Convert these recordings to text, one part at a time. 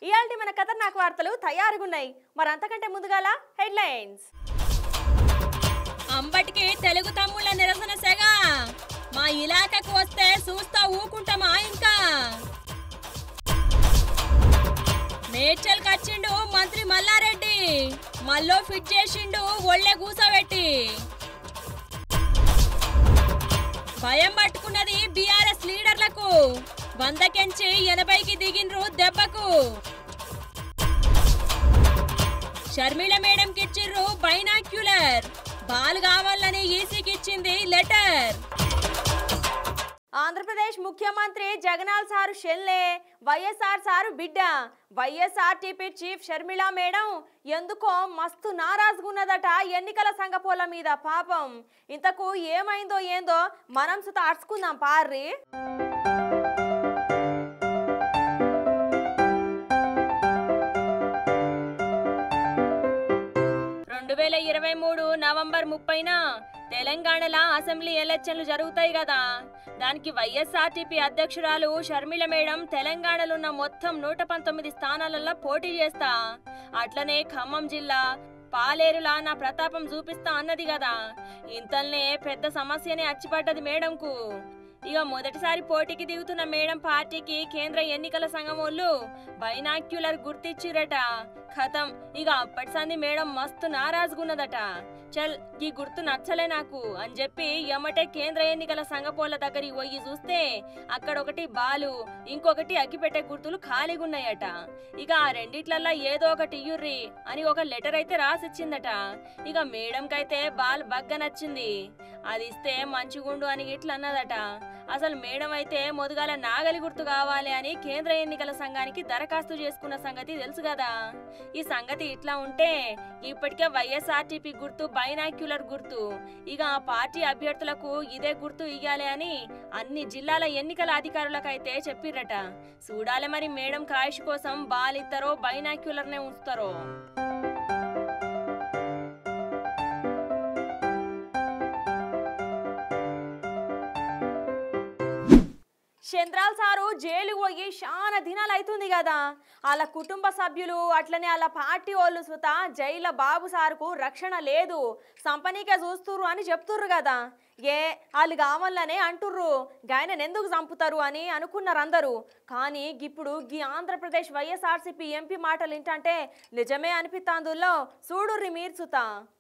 ఇయాల్టి మన ఖతర్నాక్ వార్తలు తయారుగున్నాయి మరి అంతకంటే ముందుగాల హెడ్లైన్స్ అంబటికి తెలుగు తమ్ముళ్ళ నిరసన సెగ మా ఇలాకకు వస్తే చూస్తా ఊకుంటామా ఇంకా మేడ్చల్ కచ్చిండు మంత్రి మల్లారెడ్డి మల్లో ఫిట్ చేసిండు ఒళ్ళే కూసోబెట్టి భయం పట్టుకున్నది బీఆర్ఎస్ లీడర్లకు వందకెంచి ఎనభైకి దిగిండ్రు దెబ్బకు షర్మిల మేడంకి ఇచ్చిర్రు బైనాక్యులర్ బాల్ కావాలని ఈసీకి ఇచ్చింది లెటర్ ఆంధ్రప్రదేశ్ ముఖ్యమంత్రి జగనాల్ సారు షెల్లే వైఎస్ఆర్ సారు బిడ్డ వైఎస్ఆర్టీపీ చీఫ్ షర్మిళ మేడం ఎందుకో మస్తు నారాజుగున్నదట ఎన్నికల సంఘపోల మీద పాపం ఇంతకు ఏమైందో ఏందో మనం సుత అర్చుకుందాం పార్రి రెండు వేల ఇరవై మూడు నవంబర్ ముప్పైన తెలంగాణలో అసెంబ్లీ ఎలక్షన్లు జరుగుతాయి కదా దానికి వైఎస్ఆర్టీపీ అధ్యక్షురాలు షర్మిల మేడం తెలంగాణలో ఉన్న మొత్తం నూట పంతొమ్మిది స్థానాలలో పోటీ చేస్తా అట్లనే ఖమ్మం జిల్లా పాలేరులా నా ప్రతాపం చూపిస్తా అన్నది కదా ఇంతల్నే పెద్ద సమస్యనే అచ్చిపడ్డది మేడంకు ఇక మొదటిసారి పోటీకి దిగుతున్న మేడం పార్టీకి కేంద్ర ఎన్నికల సంఘం వాళ్ళు బైనాక్యులర్ గుర్తిచ్చిరట ఖతం ఇక అప్పటి సంది మేడం మస్తు నారాజుగున్నదట చల్ ఈ గుర్తు నచ్చలే నాకు అని చెప్పి ఎమ్మటే కేంద్ర ఎన్నికల సంఘపోల దగ్గరికి పోయి చూస్తే అక్కడ ఒకటి బాలు ఇంకొకటి అగ్గిపెట్టే గుర్తులు ఖాళీగా ఉన్నాయట ఇక ఆ రెండిట్లల్లా ఏదో ఒకటి ఇయ్యుర్రి అని ఒక లెటర్ అయితే రాసిచ్చిందట ఇక మేడంకైతే బాల్ బగ్గ నచ్చింది అది ఇస్తే మంచిగుండు అని ఇట్లా అన్నదట అసలు మేడం అయితే మొదగాల నాగలి గుర్తు కావాలి అని కేంద్ర ఎన్నికల సంఘానికి దరఖాస్తు చేసుకున్న సంగతి తెలుసు కదా ఈ సంగతి ఇట్లా ఉంటే ఇప్పటికే వైఎస్ఆర్టీపీ గుర్తు బైనాక్యులర్ గుర్తు ఇక ఆ పార్టీ అభ్యర్థులకు ఇదే గుర్తు ఇయ్యాలి అని అన్ని జిల్లాల ఎన్నికల అధికారులకైతే చెప్పిర్రట చూడాలి మరి మేడం కాయుష్ కోసం బాలిస్తారో బైనాక్యులర్నే ఉంచుతారో చంద్రాల్ సారు జైలు పోయి చాలా దినాలు అవుతుంది కదా వాళ్ళ కుటుంబ సభ్యులు అట్లనే వాళ్ళ పార్టీ వాళ్ళు సుత జైల బాబు సారుకు రక్షణ లేదు సంపనీకే చూస్తుర్రు అని చెప్తుర్రు కదా ఏ వాళ్ళు కావాలనే అంటుర్రు గాయనని ఎందుకు చంపుతారు అని అనుకున్నారు అందరూ కానీ ఇప్పుడు గీ ఆంధ్రప్రదేశ్ వైఎస్ఆర్సీపీ ఎంపీ మాటలు ఏంటంటే నిజమే అనిపిస్తాందుల్లో చూడుర్రి మీరు సుత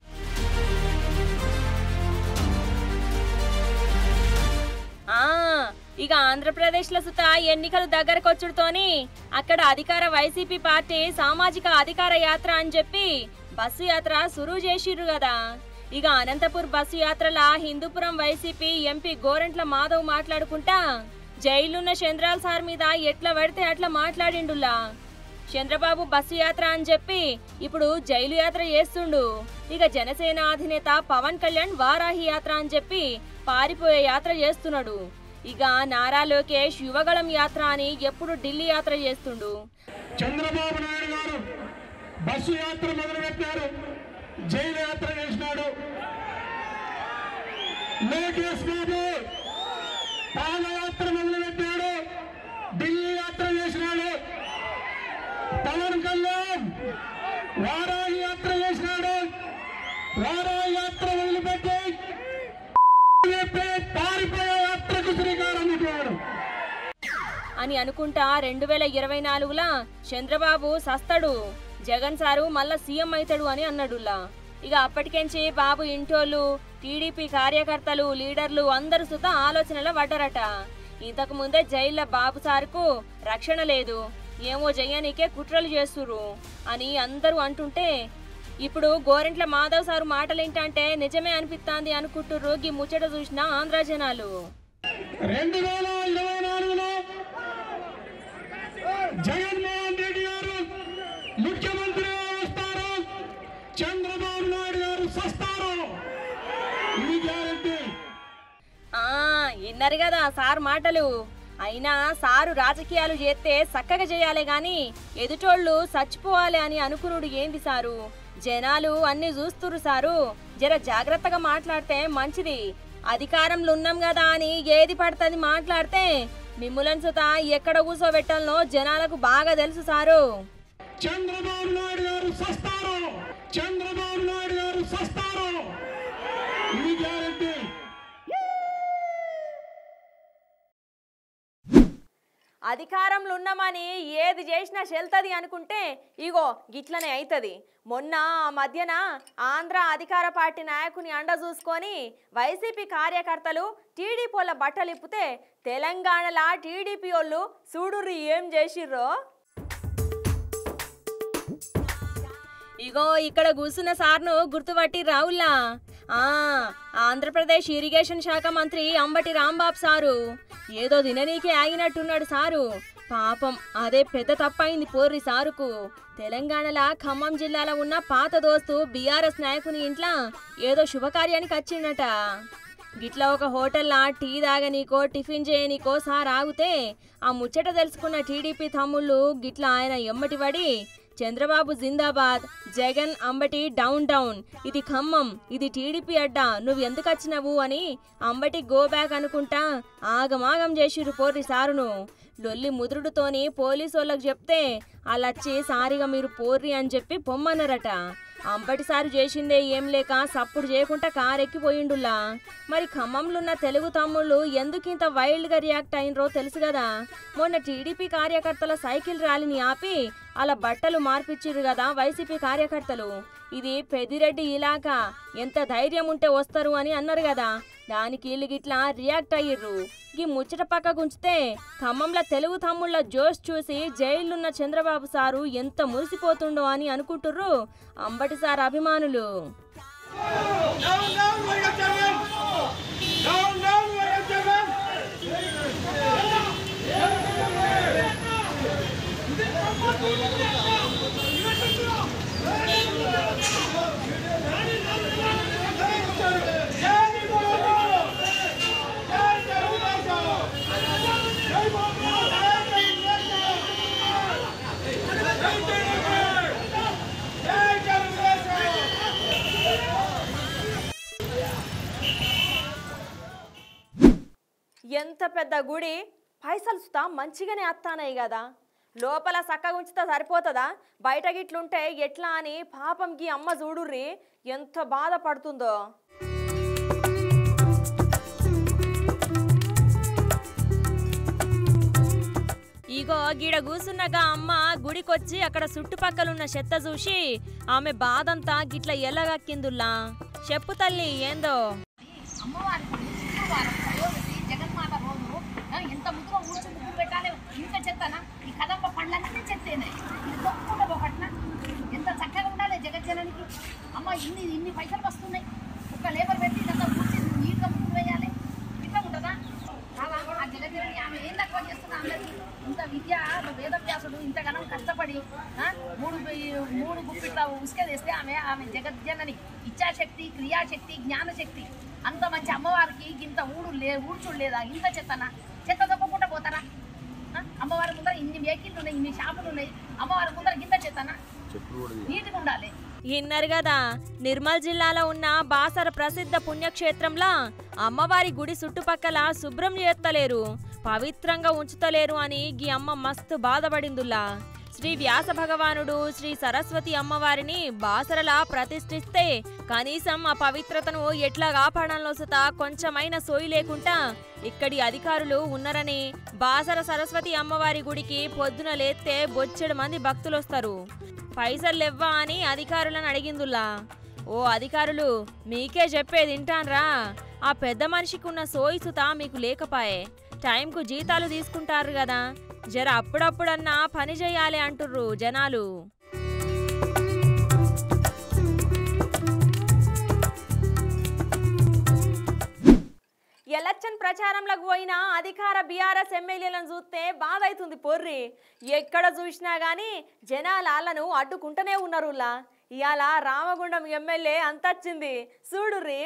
ఆ ఇక ఆంధ్రప్రదేశ్లో సుత ఎన్నికలు దగ్గరకొచ్చుడుతోని అక్కడ అధికార వైసీపీ పార్టీ సామాజిక అధికార యాత్ర అని చెప్పి బస్సు యాత్ర సురువు చేసిర్రు కదా ఇక అనంతపూర్ బస్సు యాత్రలా హిందూపురం వైసీపీ ఎంపీ గోరంట్ల మాధవ్ మాట్లాడుకుంటా జైలున్న చంద్రాల్ సార్ మీద ఎట్లా పడితే అట్లా మాట్లాడిండులా చంద్రబాబు బస్సు యాత్ర అని చెప్పి ఇప్పుడు జైలు యాత్ర చేస్తుండు ఇక జనసేన అధినేత పవన్ కళ్యాణ్ వారాహి యాత్ర అని చెప్పి పారిపోయే యాత్ర చేస్తున్నాడు ఇక నారా లోకేష్ యువగళం యాత్ర అని ఎప్పుడు ఢిల్లీ యాత్ర చేస్తుండు చంద్రబాబు నాయుడు గారు బస్సు యాత్ర మొదలుపెట్టారు జైలు యాత్ర చేసినాడు లోకేష్ బాబు పాదయాత్ర మొదలుపెట్టాడు ఢిల్లీ యాత్ర చేసినాడు పవన్ కళ్యాణ్ వారాహి యాత్ర చేసినాడు వారాహి యాత్ర మొదలుపెట్టి చెప్పి పారిపోయే యాత్రకు శ్రీకారం చుట్టాడు అని అనుకుంటా రెండు వేల ఇరవై నాలుగులా చంద్రబాబు సస్తడు జగన్ సారు మళ్ళా సీఎం అవుతాడు అని అన్నాడులా ఇక అప్పటికెంచి బాబు ఇంటోళ్ళు టీడీపీ కార్యకర్తలు లీడర్లు అందరు సుత ఆలోచనలో పడ్డారట ఇంతకు ముందే జైల్లో బాబు సార్కు రక్షణ లేదు ఏమో జయ్యానికే కుట్రలు చేస్తురు అని అందరూ అంటుంటే ఇప్పుడు గోరెంట్ల మాధవ్ సారు మాటలేంటంటే నిజమే అనిపిస్తాంది అనుకుంటుర్రు గీ ముచ్చట చూసిన ఆంధ్ర జనాలు రెండు వేల ఇరవై నాలుగులో జగన్మోహన్ రెడ్డి గారు ముఖ్యమంత్రిగా వస్తారు చంద్రబాబు నాయుడు గారు సస్తారు ఇది గ్యారంటీ ఆ విన్నారు కదా సార్ మాటలు అయినా సారు రాజకీయాలు చేస్తే చక్కగా చేయాలి గాని ఎదుటోళ్ళు చచ్చిపోవాలి అని అనుకునుడు ఏంది సారు జనాలు అన్ని చూస్తురు సారు జర జాగ్రత్తగా మాట్లాడితే మంచిది అధికారంలో ఉన్నాం కదా అని ఏది పడుతుంది మాట్లాడితే మిమ్ములను సుత ఎక్కడ కూర్చోబెట్టాలనో జనాలకు బాగా తెలుసు సారు చంద్రబాబు నాయుడు గారు సస్తారు చంద్రబాబు నాయుడు గారు సస్తారు ఇది గ్యారంటీ అధికారంలో ఉన్నామని ఏది చేసినా చెల్తది అనుకుంటే ఇగో గిట్లనే అవుతుంది మొన్న ఆ మధ్యన ఆంధ్ర అధికార పార్టీ నాయకుని అండ చూసుకొని వైసీపీ కార్యకర్తలు టీడీపీ వాళ్ళ బట్టలు ఇప్పితే తెలంగాణలో టీడీపీ వాళ్ళు చూడుర్రి ఏం చేసిర్రో ఇగో ఇక్కడ కూర్చున్న సార్ను గుర్తుపట్టి రావుల్లా ఆ ఆంధ్రప్రదేశ్ ఇరిగేషన్ శాఖ మంత్రి అంబటి రాంబాబు సారు ఏదో దిననీకే ఆగినట్టున్నాడు సారు పాపం అదే పెద్ద తప్పైంది పోర్రి సారుకు తెలంగాణలో ఖమ్మం జిల్లాలో ఉన్న పాత దోస్తు బీఆర్ఎస్ నాయకుని ఇంట్లో ఏదో శుభకార్యానికి వచ్చిండట గిట్లా ఒక హోటల్లా టీ తాగనీకో టిఫిన్ చేయనీకో సార్ ఆగితే ఆ ముచ్చట తెలుసుకున్న టీడీపీ తమ్ముళ్ళు గిట్లా ఆయన ఎమ్మటి పడి చంద్రబాబు జిందాబాద్ జగన్ అంబటి డౌన్ డౌన్ ఇది ఖమ్మం ఇది టీడీపీ అడ్డ నువ్వు ఎందుకు వచ్చినావు అని అంబటి గో బ్యాక్ అనుకుంటా ఆగమాగం చేసిర్రు పోర్రి సారును లొల్లి ముదురుడుతోని పోలీసు వాళ్ళకి చెప్తే వాళ్ళొచ్చి సారిగా మీరు పోర్రి అని చెప్పి పొమ్మన్నారట అంబటి సారు చేసిందే ఏం లేక సప్పుడు చేయకుండా కారెక్కిపోయిండులా మరి ఖమ్మంలో ఉన్న తెలుగు తమ్ముళ్ళు ఎందుకు ఇంత వైల్డ్గా రియాక్ట్ అయినరో తెలుసు కదా మొన్న టీడీపీ కార్యకర్తల సైకిల్ ర్యాలీని ఆపి అలా బట్టలు మార్పిచ్చిర్రు కదా వైసీపీ కార్యకర్తలు ఇది పెదిరెడ్డి ఇలాకా ఎంత ధైర్యం ఉంటే వస్తారు అని అన్నారు కదా దానికి వీళ్ళు గిట్లా రియాక్ట్ అయ్యిర్రు ఈ ముచ్చట పక్క గుంచితే ఖమ్మంలో తెలుగు తమ్ముళ్ళ జోష్ చూసి జైలున్న చంద్రబాబు సారు ఎంత మురిసిపోతుండో అని అనుకుంటుర్రు అంబటి సార్ అభిమానులు down down YS Jagan down down YS Jagan ఎంత పెద్ద గుడి పైసలు సుతా మంచిగానే అత్తానాయి కదా లోపల చక్కగా ఉంచితే సరిపోతుందా బయట గిట్లుంటే ఎట్లా అని పాపం గీ అమ్మ చూడుర్రి ఎంత బాధపడుతుందో ఇగో గీడ కూసున్నగా అమ్మ గుడికొచ్చి అక్కడ చుట్టుపక్కలున్న చెత్త చూసి ఆమె బాధంతా గిట్ల ఎల్లగక్కిందుల్లా చెప్పు తల్లి ఏందో అమ్మవారి గుడి శుక్రవారం ప్రయోగసి జగన్మాత రోజు ఆ, ఎంత ముద్దుగా ఊడ్చి ముగ్గురు పెట్టాలి ఇంత చెత్తన ఈ కదంబ పండ్లన్నీ చెత్తేనే ఇది తొక్కుకుంటా పోకట్న ఎంత చక్కగా ఉండాలి జగజ్జనానికి అమ్మ ఇన్ని ఇన్ని పైసలు వస్తున్నాయి ఒక లేబర్ పెట్టి ఇదంతా ఊడ్చి నీట్గా ముగ్గురు వేయాలి ఇట్లా ఉంటుందా కాదా ఆ జగజ్జనని ఆమె ఏం తక్కువ చేస్తున్నా అందరికి ఇంత విద్య వేదవ్యాసుడు ఇంతగానం కష్టపడి ఆ, మూడు బి- మూడు గుప్పిట్ల ఉసుక తెస్తే ఆమె ఆమె జగజ్జనని ఇచ్ఛాశక్తి క్రియాశక్తి జ్ఞానశక్తి అంత మంచి అమ్మవారికి ఇంత ఊడు లే ఊడ్చుడు లేదా ఇంత చెత్తనా చెత్త తొక్కకుండా పోతారా ఆ, అమ్మవారి ముందర ఇన్ని వెహికల్ ఉన్నాయి ఇన్ని షాపులు ఉన్నాయి అమ్మవారి ముందర గింత చెత్తనా నీట్గా ఉండాలి ఇన్నారు కదా నిర్మల్ జిల్లాలో ఉన్న బాసర ప్రసిద్ధ పుణ్యక్షేత్రంలా అమ్మవారి గుడి చుట్టుపక్కల శుభ్రం చేస్తలేరు పవిత్రంగా ఉంచుతలేరు అని గీ అమ్మ మస్తు బాధపడిందుల్లా శ్రీ వ్యాస భగవానుడు శ్రీ సరస్వతి అమ్మవారిని బాసరలా ప్రతిష్ఠిస్తే కనీసం ఆ పవిత్రతను ఎట్లా కాపాడంలో సుత కొంచెమైన సోయి లేకుండా ఇక్కడి అధికారులు ఉన్నారని బాసర సరస్వతి అమ్మవారి గుడికి పొద్దున లేస్తే బొచ్చెడు మంది భక్తులు వస్తారు పైసలు లేవ్వా అని అధికారులను అడిగిందుల్లా ఓ అధికారులు మీకే చెప్పేది వింటాన్రా ఆ పెద్ద మనిషికి ఉన్న సోయిసుత మీకు లేకపాయే టైంకు జీతాలు తీసుకుంటారు కదా జర అప్పుడప్పుడన్నా పని చేయాలి అంటుర్రు జనాలు ఎలక్షన్ ప్రచారంలోకి పోయిన అధికార బీఆర్ఎస్ ఎమ్మెల్యేలను చూస్తే బాధ అవుతుంది పొర్రి ఎక్కడ చూసినా గానీ జనాలు వాళ్ళను అడ్డుకుంటూనే ఉన్నారులా ఇవాళ రామగుండం ఎమ్మెల్యే అంతొచ్చింది చూడుర్రి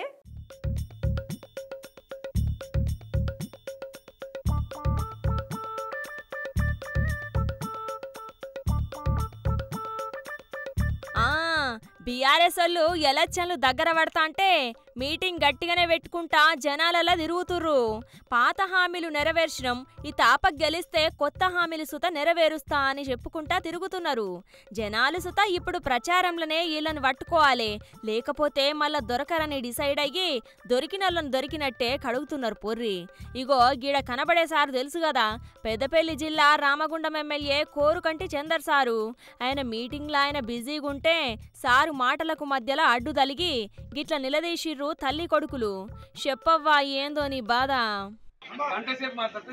ఆ బీఆర్ఎస్ వాళ్ళు ఎలక్షన్లు దగ్గర పడతా అంటే మీటింగ్ గట్టిగానే పెట్టుకుంటా జనాలలా తిరుగుతుర్రు పాత హామీలు నెరవేర్చడం ఈ తాప గెలిస్తే కొత్త హామీలు సుత నెరవేరుస్తా అని చెప్పుకుంటా తిరుగుతున్నారు జనాలు సుత ఇప్పుడు ప్రచారంలోనే వీళ్ళని పట్టుకోవాలి లేకపోతే మళ్ళా దొరకరని డిసైడ్ అయ్యి దొరికినోళ్ళని దొరికినట్టే కడుగుతున్నారు పొర్రి ఇగో గీడ కనబడే సారు తెలుసు కదా పెద్దపల్లి జిల్లా రామగుండం ఎమ్మెల్యే కోరుకంటి చందర్ సారు ఆయన మీటింగ్లో ఆయన బిజీగా ఉంటే సారు మాటలకు మధ్యలో అడ్డు తలిగి గిట్ల నిలదీసిర్రు తల్లి కొడుకులు చెప్పవ్వా ఏందో నీ బాధ గంట సేపు మాట్లాడితే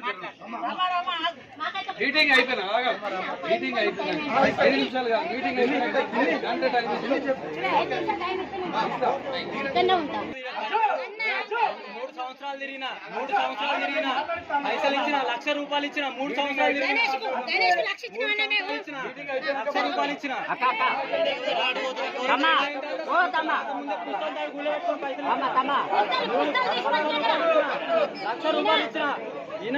మీటింగ్ అయిపోయినా ఆగా. మీటింగ్ అయిపోయినా ఐదు నిమిషాలు కాదు మీటింగ్ అయిపోయినా గంట టైం మూడు సంవత్సరాలు తిరిగిన మూడు సంవత్సరాలు తిరిగిన పైసలు ఇచ్చిన లక్ష రూపాయలు ఇచ్చిన మూడు సంవత్సరాలు తిరిగిన లక్ష రూపాయలు ఇచ్చిన లక్ష రూపాయలు ఇచ్చిన ఈయన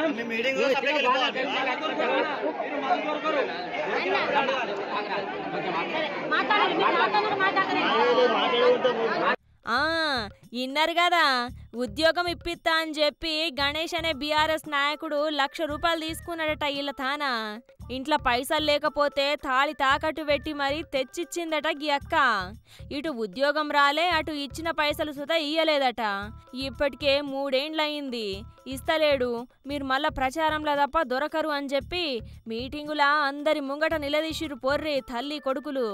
ఆ ఇన్నారు కదా ఉద్యోగం ఇప్పిస్తా అని చెప్పి గణేష్ అనే బీఆర్ఎస్ నాయకుడు లక్ష రూపాయలు తీసుకున్నాడట వీళ్ళ తాన ఇంట్లో పైసలు లేకపోతే తాళి తాకట్టు పెట్టి మరీ తెచ్చిచ్చిందట గీ అక్క ఇటు ఉద్యోగం రాలే అటు ఇచ్చిన పైసలు సుతా ఇయ్యలేదట ఇప్పటికే మూడేండ్లయింది ఇస్తలేడు మీరు మళ్ళా ప్రచారంలో తప్ప దొరకరు అని చెప్పి మీటింగులా అందరి ముంగట నిలదీసిరు పొర్రి తల్లి కొడుకులు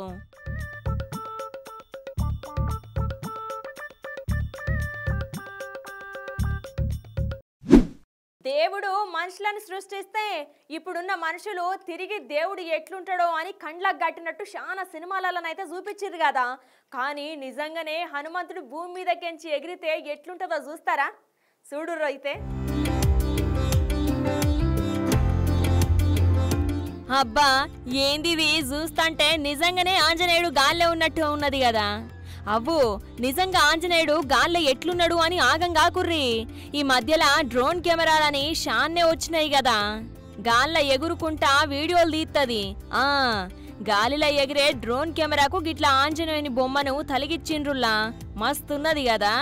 దేవుడు మనుషులను సృష్టిస్తే ఇప్పుడున్న మనుషులు తిరిగి దేవుడు ఎట్లుంటాడో అని కండ్లకు గట్టినట్టు చాలా సినిమాలలోనైతే చూపించారు కదా కానీ నిజంగానే హనుమంతుడు భూమి మీదకెంచి ఎగిరితే ఎట్లుంటుందో చూస్తారా చూడుర్రు అయితే అబ్బా ఏందిది చూస్తాంటే నిజంగానే ఆంజనేయుడు గాల్లో ఉన్నట్టు ఉన్నది కదా అవ్వు నిజంగా ఆంజనేయుడు గాల్లో ఎట్లున్నాడు అని ఆగం కాకుర్రి ఈ మధ్యలో డ్రోన్ కెమెరాలని షాన్నే వచ్చినాయి కదా గాల్ల ఎగురుకుంటా వీడియోలు తీత్తది ఆ గాలిలో ఎగిరే డ్రోన్ కెమెరాకు గిట్ల ఆంజనేయుని బొమ్మను తలిగిచ్చిండ్రుల్లా మస్తున్నది కదా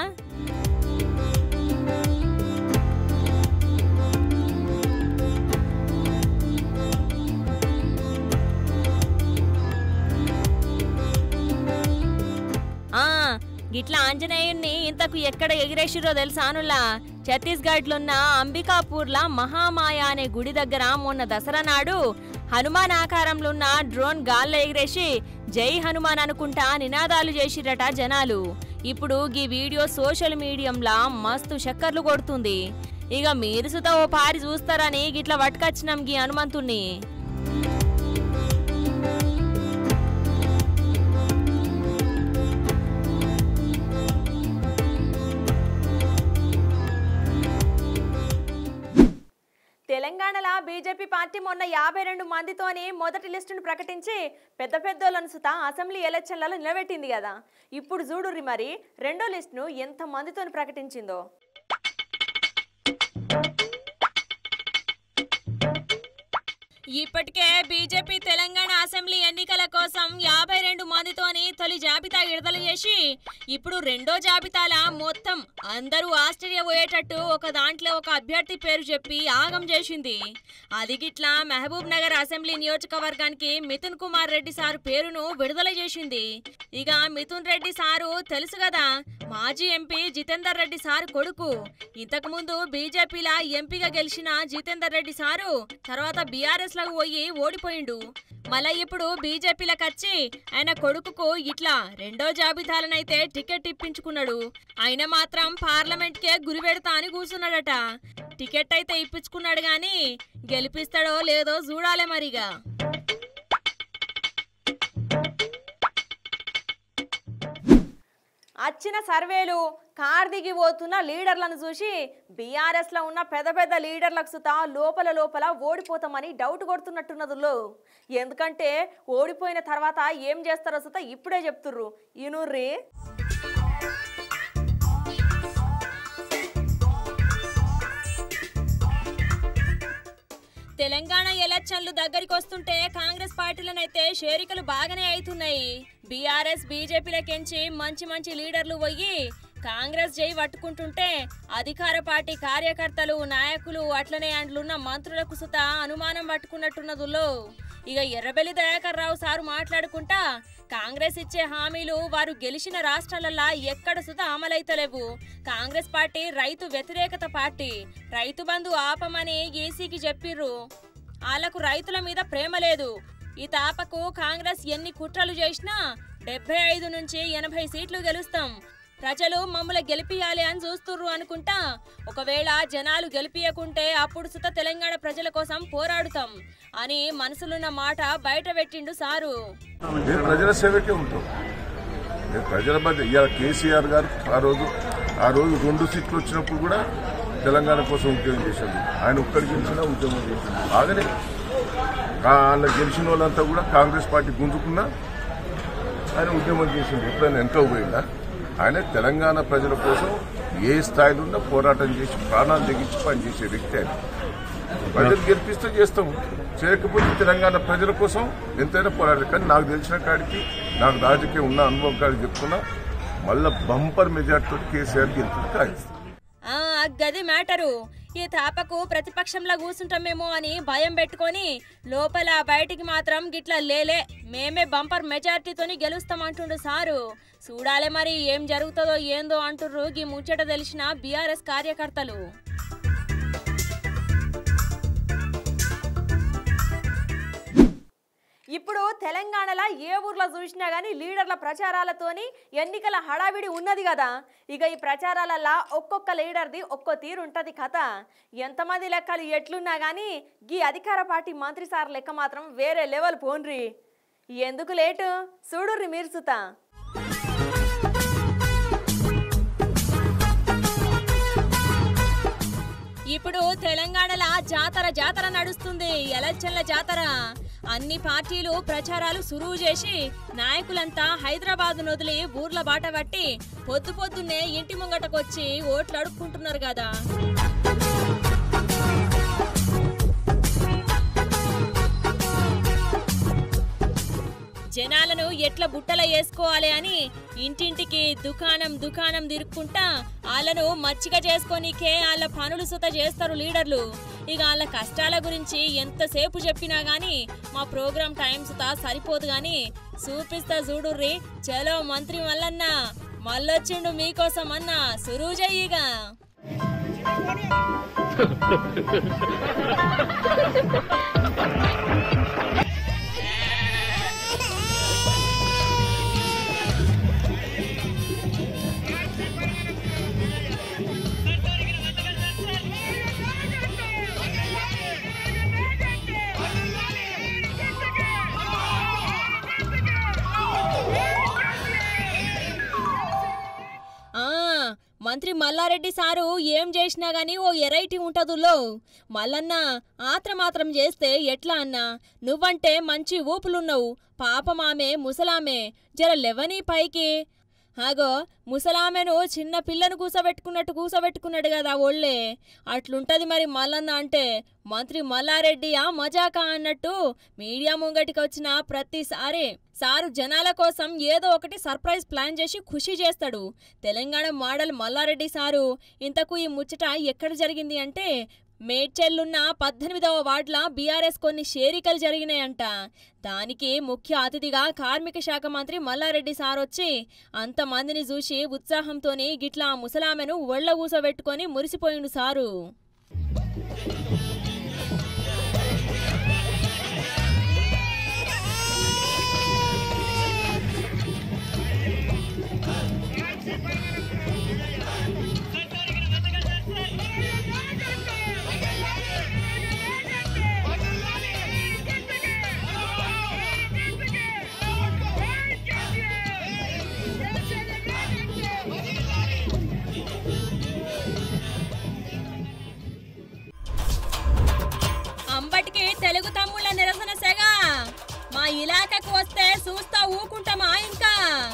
ఆ గిట్లా ఆంజనేయుణ్ణి ఇంతకు ఎక్కడ ఎగిరేసిరో తెలుసానులా ఛత్తీస్గఢ్లున్న అంబికాపూర్లా మహామాయ అనే గుడి దగ్గర మొన్న దసరా నాడు హనుమాన్ ఆకారంలో ఉన్న డ్రోన్ గాల్లో ఎగిరేసి జై హనుమాన్ అనుకుంటా నినాదాలు చేసిరట జనాలు ఇప్పుడు ఈ వీడియో సోషల్ మీడియంలా మస్తు చక్కర్లు కొడుతుంది ఇక మీరు సుత ఓ పారి చూస్తారని గిట్లా పట్టుకొచ్చినాం గీ హనుమంతుణ్ణి తెలంగాణలో బీజేపీ పార్టీ మొన్న యాభై రెండు మందితోని మొదటి లిస్టును ప్రకటించి పెద్ద పెద్దోళ్ళను సుత అసెంబ్లీ ఎలక్షన్లలో నిలబెట్టింది కదా ఇప్పుడు చూడుర్రి మరి రెండో లిస్టును ఎంత మందితోని ప్రకటించిందో ఇప్పటికే బీజేపీ తెలంగాణ అసెంబ్లీ ఎన్నికల కోసం యాభై రెండు మందితోని తొలి జాబితా విడుదల చేసి ఇప్పుడు రెండో జాబితాల మొత్తం అందరూ ఆశ్చర్యపోయేటట్టు ఒక దాంట్లో ఒక అభ్యర్థి పేరు చెప్పి ఆగం చేసింది అది గిట్లా మహబూబ్ నగర్ అసెంబ్లీ నియోజకవర్గానికి మిథున్ కుమార్ రెడ్డి సారు పేరును విడుదల చేసింది ఇక మిథున్ రెడ్డి సారు తెలుసు కదా మాజీ ఎంపీ జితేందర్ రెడ్డి సారు కొడుకు ఇంతకు ముందు బీజేపీలా ఎంపీగా గెలిచిన జితేందర్ రెడ్డి సారు తర్వాత బీఆర్ఎస్ లకు పోయి ఓడిపోయిండు మళ్ళా ఇప్పుడు బీజేపీలకు వచ్చి ఆయన కొడుకుకు ఇట్లా రెండో జాబితాలనైతే టికెట్ ఇప్పించుకున్నాడు ఆయన మాత్రం పార్లమెంట్ కే గురి పెడతా అని కూర్చున్నాడట టికెట్ అయితే ఇప్పించుకున్నాడు గాని గెలిపిస్తాడో లేదో చూడాలే మరిగా వచ్చిన సర్వేలు కార్ దిగి పోతున్న లీడర్లను చూసి బీఆర్ఎస్లో ఉన్న పెద్ద పెద్ద లీడర్లకు సుతా లోపల లోపల ఓడిపోతామని డౌట్ కొడుతున్నట్టున్నదులో ఎందుకంటే ఓడిపోయిన తర్వాత ఏం చేస్తారో సుతా ఇప్పుడే చెప్తుర్రు ఈనూర్రి తెలంగాణ ఎలక్షన్లు దగ్గరికి వస్తుంటే కాంగ్రెస్ పార్టీలనైతే షేరికలు బాగానే అవుతున్నాయి బీఆర్ఎస్ బీజేపీలకెంచి మంచి మంచి లీడర్లు పోయి కాంగ్రెస్ జై పట్టుకుంటుంటే అధికార పార్టీ కార్యకర్తలు నాయకులు అట్లనే అండ్లున్న మంత్రులకు సుత అనుమానం పట్టుకున్నట్టున్నదులో ఇక ఎర్రబెల్లి దయాకర్ రావు సారు మాట్లాడుకుంటా కాంగ్రెస్ ఇచ్చే హామీలు వారు గెలిచిన రాష్ట్రాలల్లా ఎక్కడ సుత అమలైతలేవు కాంగ్రెస్ పార్టీ రైతు వ్యతిరేకత పార్టీ రైతు బంధు ఆపమని ఈసీకి చెప్పిర్రు వాళ్ళకు రైతుల మీద ప్రేమ లేదు ఈ తాపకు కాంగ్రెస్ ఎన్ని కుట్రలు చేసినా డెబ్బై ఐదు నుంచి ఎనభై సీట్లు గెలుస్తాం ప్రజలు మమ్మల్ని గెలిపియాలి అని చూస్తుర్రు అనుకుంటా ఒకవేళ జనాలు గెలిపియకుంటే అప్పుడు సుత తెలంగాణ ప్రజల కోసం పోరాడుతాం అని మనసులున్న మాట బయట పెట్టిండు సారు మేము ప్రజల సేవకే ఉంటాం మేము ప్రజల మధ్య ఇవాళ కేసీఆర్ గారు ఆ రోజు ఆ రోజు రెండు సీట్లు వచ్చినప్పుడు కూడా తెలంగాణ కోసం ఉద్యోగం చేశాడు ఆయన ఒక్కడి గెలిచినా ఉద్యమం చేశాడు బాగానే వాళ్ళ గెలిచిన వాళ్ళంతా కూడా కాంగ్రెస్ పార్టీ గుంజుకున్నా ఆయన ఉద్యమం చేసిండు ఎప్పుడైనా వెనక పోయిందా ఆయన తెలంగాణ ప్రజల కోసం ఏ స్థాయిలో ఉన్నా పోరాటం చేసి ప్రాణాలు తెగించి పనిచేసే వ్యక్తి ఆయన ప్రజలు గెలిపిస్తే చేస్తాం చేయకపోతే తెలంగాణ ప్రజల కోసం ఎంతైనా పోరాడాలి కానీ నాకు తెలిసిన కాడికి నాకు రాజకీయం ఉన్న అనుభవం కాడికి చెప్తున్నా మళ్ళా బంపర్ మెజార్టీతో కేసీఆర్ గెలుపుడు కాదు ఆ గది మ్యాటరు ఈ తాపకు ప్రతిపక్షంలో కూర్చుంటామేమో అని భయం పెట్టుకొని లోపల బయటికి మాత్రం గిట్ల లేలే మేమే బంపర్ మెజార్టీతోని గెలుస్తామంటుండు సారు చూడాలే మరి ఏం జరుగుతుందో ఏందో అంటుర్రు గీ ముచ్చట తెలిసిన బీఆర్ఎస్ కార్యకర్తలు ఇప్పుడు తెలంగాణలో ఏ ఊర్లో చూసినా కానీ లీడర్ల ప్రచారాలతోని ఎన్నికల హడావిడి ఉన్నది కదా ఇక ఈ ప్రచారాలల్లా ఒక్కొక్క లీడర్ది ఒక్కో తీరు ఉంటుంది కథ ఎంతమంది లెక్కలు ఎట్లున్నా కానీ గీ అధికార పార్టీ మంత్రి సార్ లెక్క మాత్రం వేరే లెవెల్ పోన్రి ఎందుకు లేటు చూడుర్రి మీరు సుతా ఇప్పుడు తెలంగాణలో జాతర జాతర నడుస్తుంది ఎలక్షన్ల జాతర అన్ని పార్టీలు ప్రచారాలు సురువు చేసి నాయకులంతా హైదరాబాద్ వదిలి ఊర్ల బాట పట్టి పొద్దు పొద్దున్నే ఇంటి ముంగటకొచ్చి ఓట్లు అడుక్కుంటున్నారు కదా జనాలను ఎట్లా బుట్టల వేసుకోవాలి అని ఇంటింటికి దుకాణం దుకాణం తిరుక్కుంటా వాళ్ళను మచ్చిక చేసుకోనికే వాళ్ళ పనులు సుత చేస్తారు లీడర్లు ఇక వాళ్ళ కష్టాల గురించి ఎంతసేపు చెప్పినా గానీ మా ప్రోగ్రామ్ టైం సుత సరిపోదు గాని చూపిస్తా చూడుర్రి చలో మంత్రి మల్లన్న మళ్ళొచ్చిండు మీకోసం అన్న సురువు చెయ్యిగా ఆ మంత్రి మల్లారెడ్డి సారు ఏం చేసినా గానీ ఓ ఎరైటీ ఉంటదులో మల్లన్న ఆత్రమాత్రం చేస్తే ఎట్లా అన్నా నువ్వంటే మంచి ఊపులున్నావు పాపమామె ముసలామె జర లెవని పైకి ఆగో ముసలామెను చిన్న పిల్లను కూసబెట్టుకున్నట్టు కూసబెట్టుకున్నాడు కదా ఒళ్ళే అట్లుంటది మరి మల్లన్న అంటే మంత్రి మల్లారెడ్డి ఆ మజాకా అన్నట్టు మీడియా ముంగటికి వచ్చిన ప్రతిసారి సారు జనాల కోసం ఏదో ఒకటి సర్ప్రైజ్ ప్లాన్ చేసి ఖుషి చేస్తాడు తెలంగాణ మోడల్ మల్లారెడ్డి సారు ఇంతకు ఈ ముచ్చట ఎక్కడ జరిగింది అంటే మేడ్చెల్లున్న పద్దెనిమిదవ వార్డుల బీఆర్ఎస్ కొన్ని షేరికలు జరిగినాయంట దానికి ముఖ్య అతిథిగా కార్మిక శాఖ మంత్రి మల్లారెడ్డి సార్ వచ్చి అంతమందిని చూసి ఉత్సాహంతోని గిట్లా ఆ ముసలామెను ఒళ్ళ కూసబెట్టుకొని మురిసిపోయిండు సారు అంబటికి తెలుగు తమ్ముళ్ళ నిరసన సెగ మా ఇలాకకు వస్తే చూస్తా ఊకుంటామా ఇంకా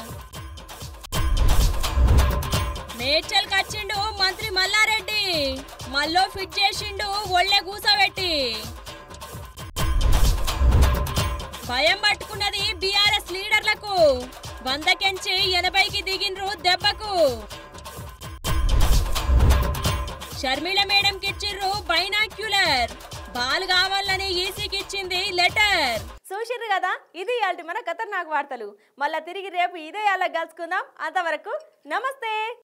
మేడ్చల్ కచ్చిండు మంత్రి మల్లారెడ్డి మల్లో ఫిట్ చేసిండు ఒళ్ళే కూసబెట్టి భయం పట్టుకున్నది బీఆర్ఎస్ లీడర్లకు వందకెంచి ఎనభైకి దిగిండ్రు దెబ్బకు షర్మిల మేడం కిచ్చిర్రు బైనాక్యులర్ బాల్ కావాలని ఈసీకి ఇచ్చింది లెటర్ చూసిర్రు కదా ఇది ఇవాళ మన ఖతర్నాక్ వార్తలు మళ్ళా తిరిగి రేపు ఇదే అలా కలుసుకుందాం అంతవరకు నమస్తే